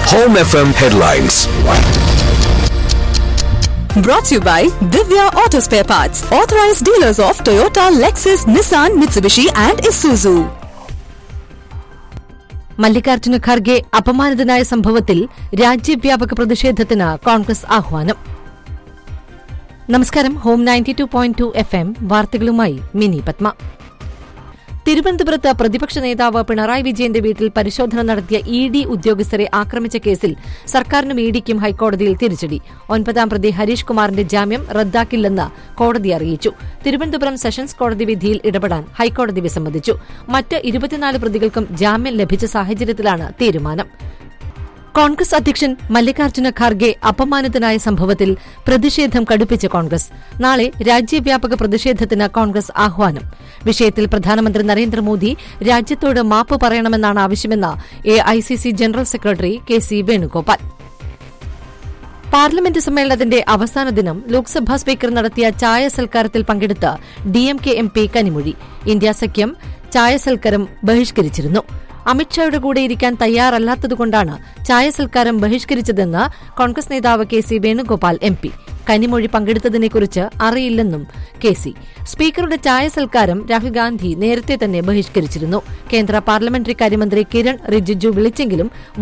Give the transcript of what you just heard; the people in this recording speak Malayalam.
Home FM headlines. Brought to you by Divya Auto Spare Parts, authorized dealers of Toyota, Lexus, Nissan, Mitsubishi, and Isuzu. Mallikarjuna Kharge അപമാനിതനായ സംഭവത്തിൽ രാജ്യവ്യാപക പ്രതിഷേധത്തിന് കോൺഗ്രസ് ആഹ്വാനം നമസ്കാരം home ninety two point two F M വാർത്തകളുമായി മിനി പത്മ തിരുവനന്തപുരത്ത് പ്രതിപക്ഷ നേതാവ് പിണറായി വിജയന്റെ വീട്ടിൽ പരിശോധന നടത്തിയ ഇ ഡി ഉദ്യോഗസ്ഥരെ ആക്രമിച്ച കേസിൽ സർക്കാരിനും ഇ ഡിക്കും ഹൈക്കോടതിയിൽ തിരിച്ചടി ഒൻപതാം പ്രതി ഹരീഷ് കുമാറിന്റെ ജാമ്യം റദ്ദാക്കില്ലെന്ന് കോടതി അറിയിച്ചു തിരുവനന്തപുരം സെഷൻസ് കോടതി വിധിയിൽ ഇടപെടാൻ ഹൈക്കോടതി വിസമ്മതിച്ചു മറ്റ് ഇരുപത്തിനാല് പ്രതികൾക്കും ജാമ്യം ലഭിച്ച സാഹചര്യത്തിലാണ് തീരുമാനം കോൺഗ്രസ് അധ്യക്ഷൻ മല്ലികാർജ്ജുന ഖാർഗെ അപമാനിതനായ സംഭവത്തിൽ പ്രതിഷേധം കടുപ്പിച്ച കോൺഗ്രസ് നാളെ രാജ്യവ്യാപക പ്രതിഷേധത്തിന് കോൺഗ്രസ് ആഹ്വാനം വിഷയത്തിൽ പ്രധാനമന്ത്രി നരേന്ദ്രമോദി രാജ്യത്തോട് മാപ്പ് പറയണമെന്നാണ് ആവശ്യമെന്ന് A I C C general secretary K C Venugopal parliament സമ്മേളനത്തിന്റെ അവസാന ദിനം ലോക്സഭാ സ്പീക്കർ നടത്തിയ ചായ സൽക്കാരത്തിൽ പങ്കെടുത്ത DMK M P Kanimozhi India സഖ്യം ചായ സൽക്കാരം ബഹിഷ്കരിച്ചിരുന്നു അമിത്ഷായുടെ കൂടെ ഇരിക്കാൻ തയ്യാറല്ലാത്തതുകൊണ്ടാണ് ചായ സൽക്കാരം ബഹിഷ്കരിച്ചതെന്ന് കോൺഗ്രസ് നേതാവ് K C Venugopal M P Kanimozhi പങ്കെടുത്തതിനെക്കുറിച്ച് അറിയില്ലെന്നും കെ സി സ്പീക്കറുടെ ചായ സൽക്കാരം രാഹുൽ ഗാന്ധി നേരത്തെ തന്നെ ബഹിഷ്കരിച്ചിരുന്നു കേന്ദ്ര പാർലമെന്ററി കാര്യമന്ത്രി കിരൺ റിജിജു വിളിച്ചെങ്കിലും